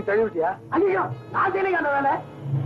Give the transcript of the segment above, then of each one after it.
தழுவிட்டியா ஐயோ நான் செய்யலைங்க அந்த வேலை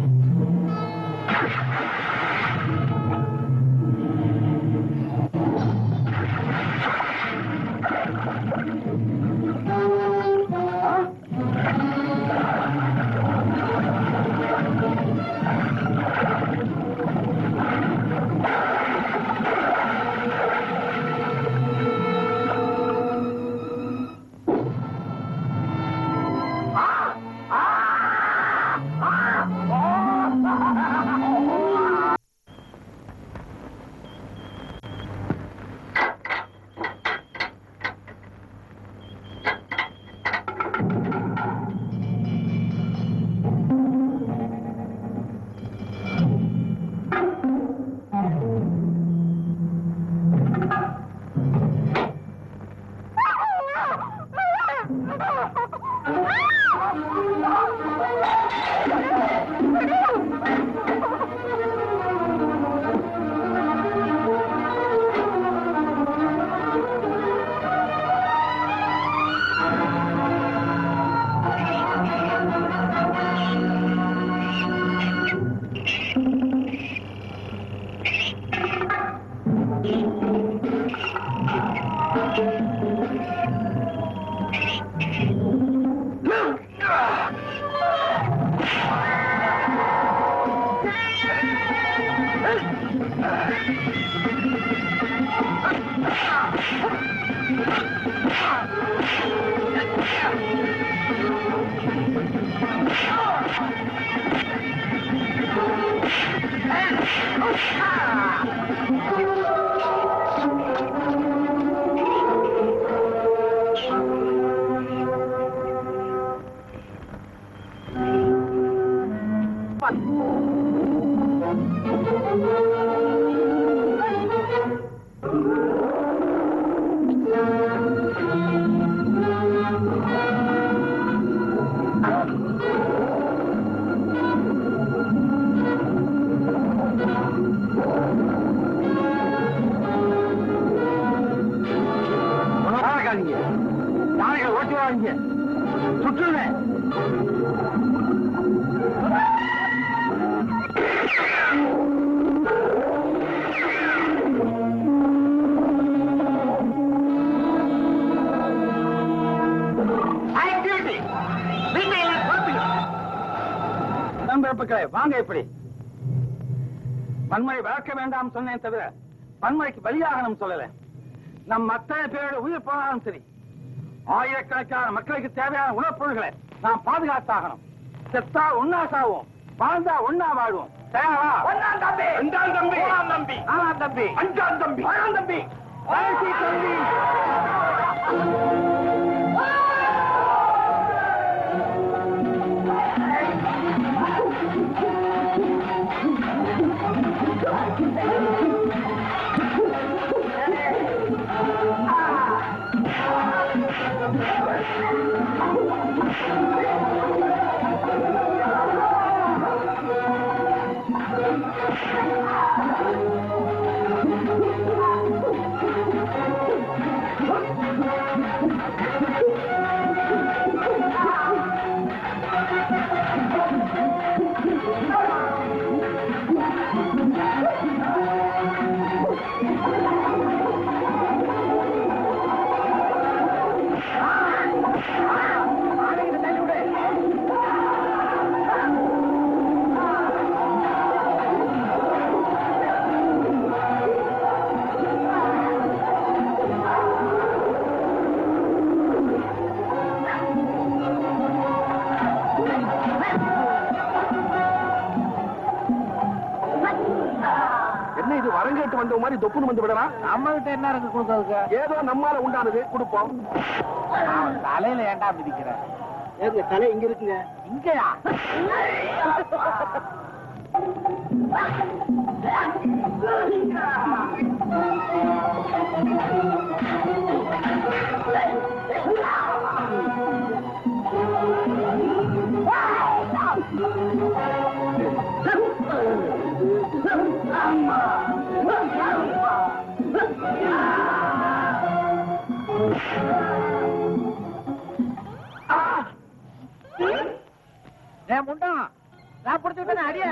யாருக்காதீங்க யானைகளை ஓட்டி வாங்க சுற்றுவேன் நண்பர்களே வாங்க இப்படி வன்முறை வளர்க்க வேண்டாம் சொன்னேன் தவிர வன்முறைக்கு பலியாகணும் சொல்லல நம் அத்தனை பேரோட உயிர் போனாலும் சரி ஆயிரக்கணக்கான மக்களுக்கு தேவையான உணவுப் பொருள்களை நாம் பாதுகாத்தாகணும் செத்தா ஒன்னா சாவோம் வாழ்ந்தா ஒன்னா வாழ்வோம் தயாரா ஒண்ணாம் தம்பி ரெண்டாம் தம்பி மூணாம் தம்பி நாலாம் தம்பி அஞ்சாம் தம்பி ஆறாம் தம்பி கடைசி தம்பி என்ன இது வரங்கேட்டு வந்த மாதிரி தொப்புன்னு வந்து விடலாம் நம்ம கிட்ட என்ன இருக்கு கொடுக்கறதுக்கு ஏதோ நம்மால உண்டானது கொடுப்போம் தலையில ஏன்டா மிதிக்கிற ஏங்க தலை இங்க இருக்குங்க இங்கயா ஏன் முண்டம் நான் புடிச்சு விட்டேன் அடிய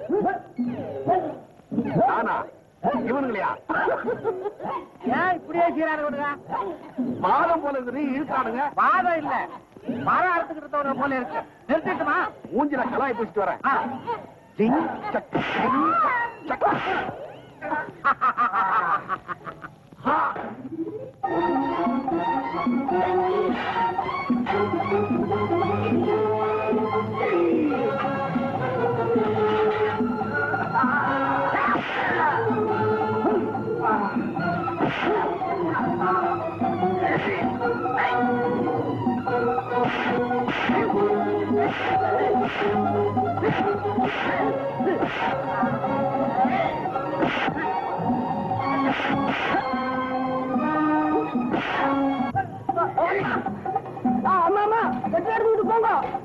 நானா இவனுங்களையா ஏன் இப்படியே சீரான விடுங்க மாதம் போல இருக்குது இழுக்கானுங்க வாதம் இல்ல மரம் அறுத்துக்கிட்டு போல இருக்கு நிறுத்திட்டுமா மூஞ்சில கலாய் பூசிட்டு வரேன் ஆ. ஜிங் சக் ஜிங் சக் ஹா. அம்மா அம்மா வெட்டி எடுத்துட்டு போங்க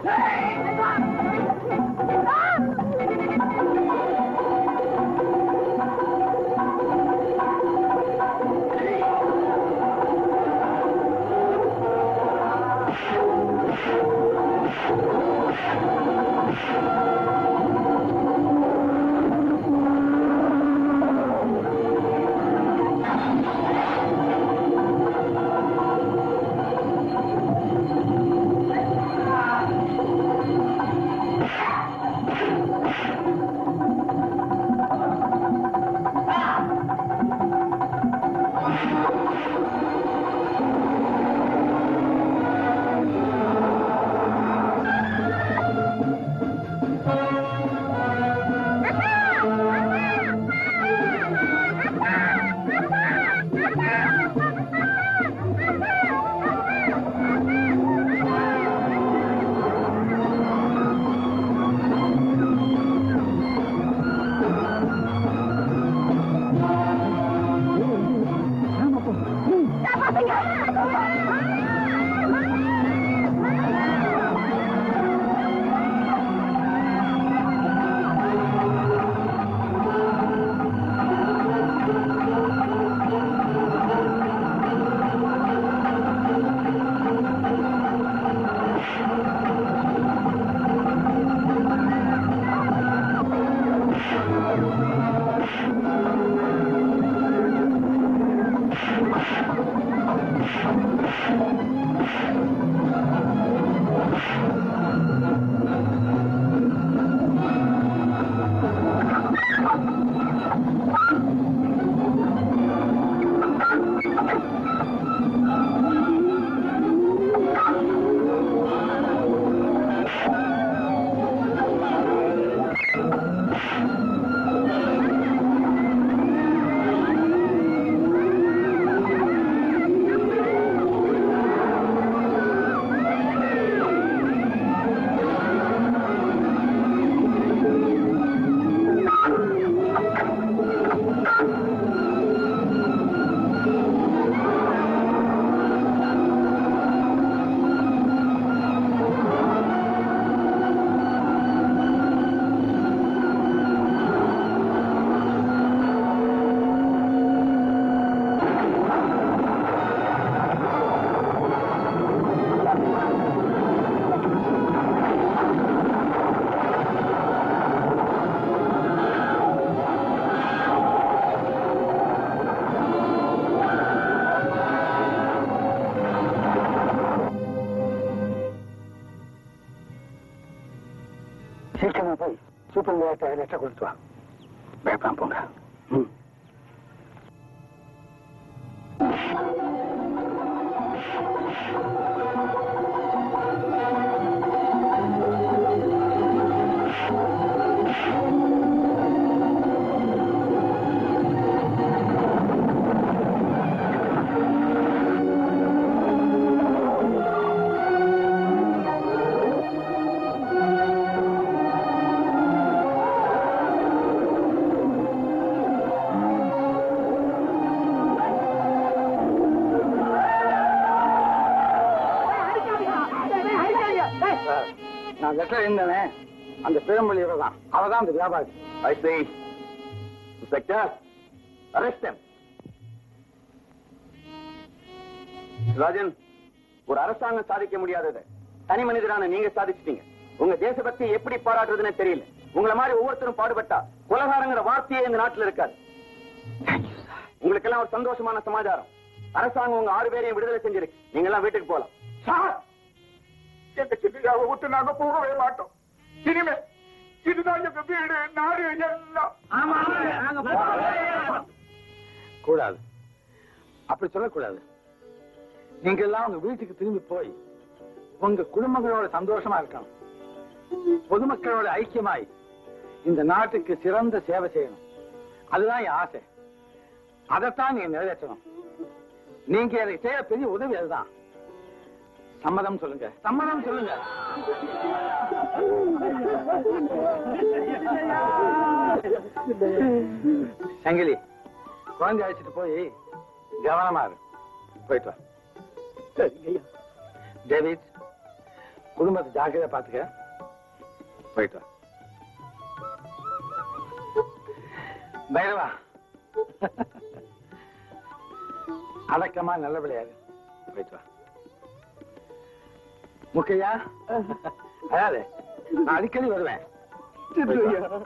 சீக்கிரமா போய் சூப்பர் மார்க்கெட் லெட்டர் கொடுத்து வா பயப்படாம போங்க ம் சார், நான் லெட்டர் இருந்தேனே அந்த பெரும்பள்ளி தான் அவ தான் அந்த வியாபாரி I see. Inspector, arrest them. Rajan ஒரு அரசாங்கம் சாதிக்க முடியாததை தனி மனிதரான நீங்க சாதிச்சிட்டீங்க உங்க தேசபக்தி எப்படி பாராட்டுறதுன்னு தெரியல உங்களை மாதிரி ஒவ்வொருத்தரும் பாடுபட்டா குலகாரங்கிற வார்த்தையே இந்த நாட்டுல இருக்காது உங்களுக்கு எல்லாம் ஒரு சந்தோஷமான சமாச்சாரம் அரசாங்கம் உங்க ஆறு பேரையும் விடுதலை செஞ்சிருக்கு நீங்க எல்லாம் வீட்டுக்கு போலாம் சார் எங்க சின்னையாவை விட்டு நாங்க போகவே மாட்டோம் இனிமே இதுதான் எங்க வீடு நாடு எல்லாம் ஆமா ஆமா நாங்க போறோம். கூடாது அப்படி சொல்லக்கூடாது நீங்க எல்லாம் உங்க வீட்டுக்கு திரும்பி போய் உங்க குடும்பங்களோட சந்தோஷமா இருக்கணும் பொதுமக்களோட ஐக்கியமாய் இந்த நாட்டுக்கு சிறந்த சேவை செய்யணும் அதுதான் என் ஆசை அதைத்தான் நீங்க நிறைவேற்றணும் நீங்க எனக்கு செய்ய பெரிய உதவி அதுதான் சம்மதம் சொல்லுங்க சம்மதம் சொல்லுங்க சங்கிலி குழந்தை அழைச்சிட்டு போய் கவனமா இரு போயிட்டு வா டேவிட் குடும்பத்தை ஜாக்கிரதையா பாத்துக்க போயிட்டு வா பைரவா அடக்கமா நல்ல விளையாடு போயிட்டு வா முக்கையா அதாவது நான் அடிக்கடி வருவேன் போயிட்டு வா.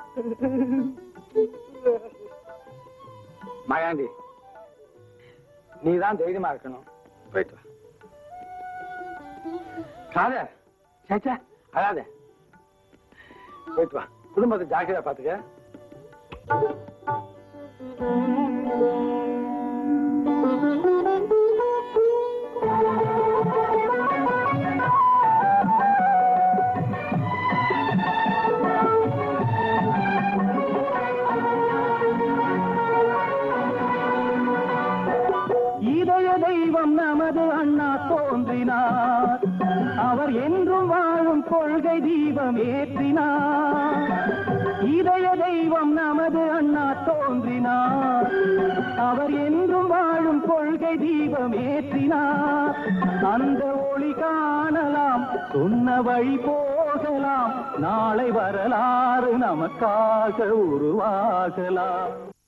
மகாண்டி நீதான் தைரியமா இருக்கணும் போயிட்டு வா காதர் சேச்சா அழாத போயிட்டு வா குடும்பத்தை ஜாக்கிரதா பாத்துக்க இதய தெய்வம் நமது அண்ணா தோன்றினார் அவர் என்றும் வாழும் கொள்கை தீபம் ஏற்றினார் இதய தெய்வம் நமது அண்ணா தோன்றினார் அவர் என்றும் வாழும் கொள்கை தீபம் ஏற்றினார் அந்த ஒளி காணலாம் சொன்ன வழி போகலாம் நாளை வரலாறு நமக்காக உருவாகலாம்